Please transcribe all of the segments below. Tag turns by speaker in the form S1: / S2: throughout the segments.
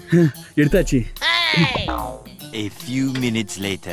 S1: எடுத்தாச்சு
S2: A few minutes later.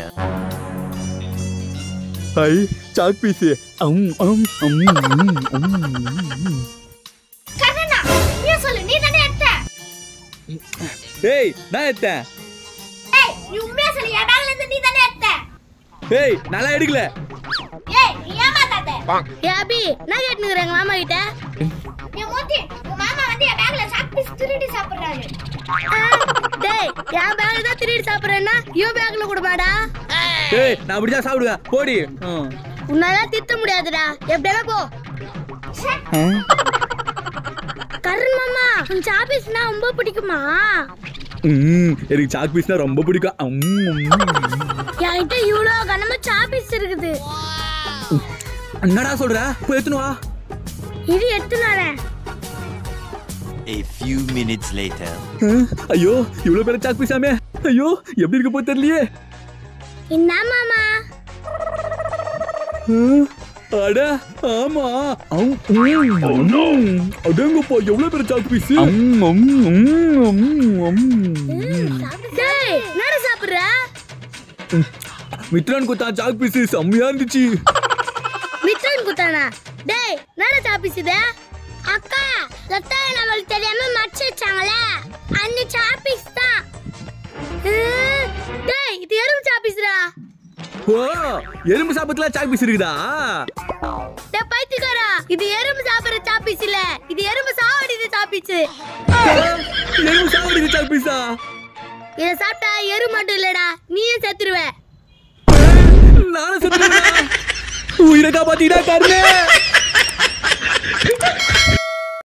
S1: ஐ சாக் பீஸ் அம் அம் அம் அம், அம்
S3: கண்ணனா நீ சொல்லு நீ தானே எடுத்த
S1: ஏய் நான் எடுத்தேன்
S3: ஏய் நீ உண்மையா சொல்லு என் பேக்ல இருந்து நீ தானே எடுத்த
S1: ஏய் நல்லா எடுக்கல
S3: ஏய் நீ ஏமாத்தாத
S4: ஏ அபி நான் கேட்டுக்கிறேன் எங்க மாமா கிட்ட
S3: என் மூத்தி உங்க மாமா வந்து என் பேக்ல சாக் பீஸ் திருடி சாப்பிடுறாரு
S4: ஆ, டேய் என் பேக்ல தான் திருடி சாப்பிடுறேன்னா இவன் பேக்ல கொடுமாடா
S1: ஏய் நான் அப்படிதான் சாப்பிடுவேன் போடி ம்.
S4: உன்னால தித்த முடியாதுடா எப்படியா போ கரண் மாமா உன் சாப்பீஸ்னா ரொம்ப பிடிக்குமா
S1: ம், எனக்கு சாக் பீஸ்னா ரொம்ப பிடிக்கும் அம், அம்.
S4: என்கிட்ட இவ்வளோ கனமா சாப்பீஸ் இருக்குது
S1: என்னடா சொல்ற போய் எடுத்துன்னு வா
S4: இது எடுத்துனாரேன்
S2: A few minutes later.
S1: அஹ், ஐயோ இவ்வளவு பேர சாக் பீஸாமே ஐயோ எப்படி இருக்க போய் தெரியலையே
S4: என்ன மாமா
S1: அஹ், அட ஆமா அம், ம், ம். அடேங்கப்பா எவ்வளவு பேர சாக் பீஸ்
S4: டேய் என்னடா சாப்பிடுற
S1: மித்ரன் குத்தா சாக் பீஸ் செம்மையா இருந்துச்சு
S4: மித்தன் குத்தானா டேய் என்னடா சாப்பீஸ் இது அக்கா லத்தா நம்மளுக்கு தெரியாம மச்சு வச்சாங்களே அந்த சாப்பீஸ் தான் அஹ், டேய் இது எறும்பு சாப்பீஸ்டா
S1: ஓ எறும்பு சாப்பத்துல சாக் பீஸ் இருக்குதா
S4: டேய் பைத்தியக்காரா இது எறும்பு சாப்பிடுற சாப்பீஸ் இல்ல இது எறும்பு சாவடிது சாப்பீஸ்
S1: எறும்பு சாப்பிடுது சாக் பீஸா
S4: இத சாப்பிட்டா எறு மட்டும் இல்லடா நீயும் செத்துருவ
S1: நானும் செத்துறேன் உயிரை காப்பாத்திடா கருணே